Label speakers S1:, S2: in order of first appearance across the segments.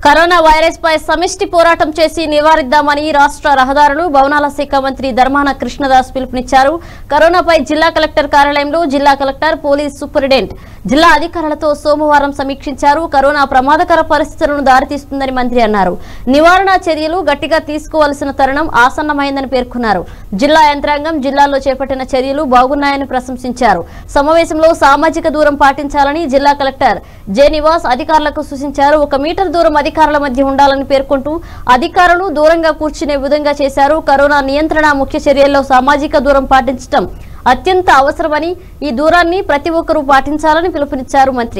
S1: Corona virus పై సమిష్టి పోరాటం చేసి నివారిద్దామని రాష్ట్ర రహదారులు భవనాల శాఖ మంత్రి ధర్మాన కృష్ణదాస్ పిలుపునిచ్చారు కరోనాపై జిల్లా కలెక్టర్ కార్యాలయంలో జిల్లా కలెక్టర్ పోలీస్ సూపరింటెండెంట్ జిల్లా అధికారులతో సోమవారం సమీక్షించారు కరోనా ప్రమాదకర పరిస్థితులను దారితీస్తుందని మంత్రి అన్నారు నివారణ చర్యలు గట్టిగా తీసుకోవాల్సిన తరుణం ఆసన్నమైందని పేర్కొన్నారు జిల్లా యంత్రాంగం జిల్లాలో చేపట్టిన చర్యలు బాగున్నాయని ప్రశంసించారు సమావేశంలో సామాజిక దూరం పాటించాలని జిల్లా కలెక్టర్ జె నివాస్ అధికారులకు సూచించారు ఒక మీటర్ దూరం అధికారుల మధ్య ఉండాలని పేర్కొంటూ అధికారులు దూరంగా కూర్చునే విధంగా చేశారు కరోనా నియంత్రణ ముఖ్య చర్యల్లో సామాజిక దూరం పాటించడం అత్యంత అవసరమని ఈ దూరాన్ని ప్రతి ఒక్కరూ పాటించాలని పిలుపునిచ్చారు మంత్రి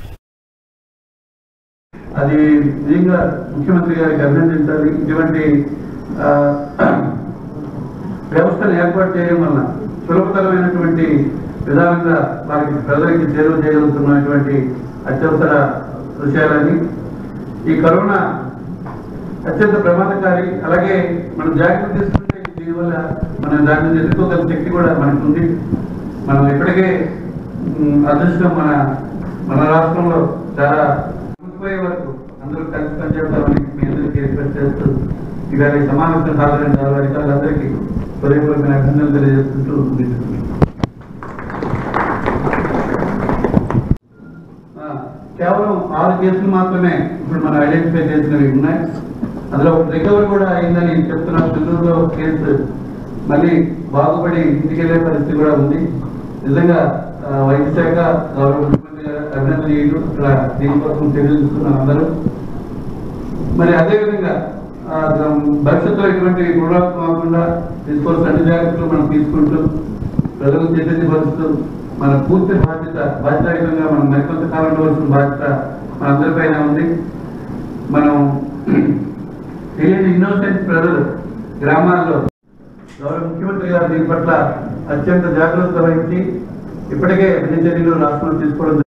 S2: అది నిజంగా ముఖ్యమంత్రి గారికి అభినందించాలి ఇటువంటి ఆ, వ్యవస్థను ఏర్పాటు చేయడం వలన సులభతరమైనటువంటి విధానంగా వారికి ప్రజలకి చేరువ చేయగలుగుతున్నటువంటి అత్యవసర విషయాలని ఈ కరోనా అత్యంత ప్రమాదకారి అలాగే మనం జాగ్రత్త తీసుకుంటే దీనివల్ల మనం దాన్ని ఎదుర్కోగల శక్తి కూడా మనకు ఉంది మనం ఇప్పటికే ఉమ్, అదృష్టం మన మన రాష్ట్రంలో చాలా ముగిపోయే వరకు అందరూ కలిసి పనిచేస్తామని మీ అందరికీ రిక్వెస్ట్ చేస్తూ ఇవాళ ఈ సమావేశం హాజరైన అధికారులందరికీ హృదయపూర్వకమైన అభినందనలు తెలియజేస్తుంటూ ముగిస్తున్నాను. ఆ, కేవలం ఆరు కేసులు మాత్రమే ఇప్పుడు మనం ఐడెంటిఫై చేసినవి ఉన్నాయి అందులో రికవరీ కూడా అయిందని చెప్తున్నారు చిత్తూరులో ఒక కేసు మళ్ళీ బాగుపడి ఇంటికి వెళ్ళే పరిస్థితి కూడా ఉంది నిజంగా ఆ, వైద్య శాఖ గౌరవ ముఖ్యమంత్రి గారు అభినందనీయులు ఇక్కడ దీనికోసం చర్యలు తీసుకున్నారు అందరూ మరి అదేవిధంగా ఆ, భవిష్యత్తులో ఇటువంటి పునరావృతం కాకుండా తీసుకోవాల్సిన అన్ని జాగ్రత్తలు మనం తీసుకుంటూ ప్రజలకు చైతన్యపరుస్తూ మన పూర్తి బాధ్యత బాధ్యతాయుతంగా మనం మరికొంత కాలం ఉండవలసిన బాధ్యత మనందరిపైన ఉంది మనం తెలియని ఇన్నోసెంట్ ప్రజలు గ్రామాల్లో గౌరవ ముఖ్యమంత్రి గారు దీని పట్ల అత్యంత జాగ్రత్త వహించి ఇప్పటికే అన్ని చర్యలు రాష్ట్రంలో తీసుకోవడం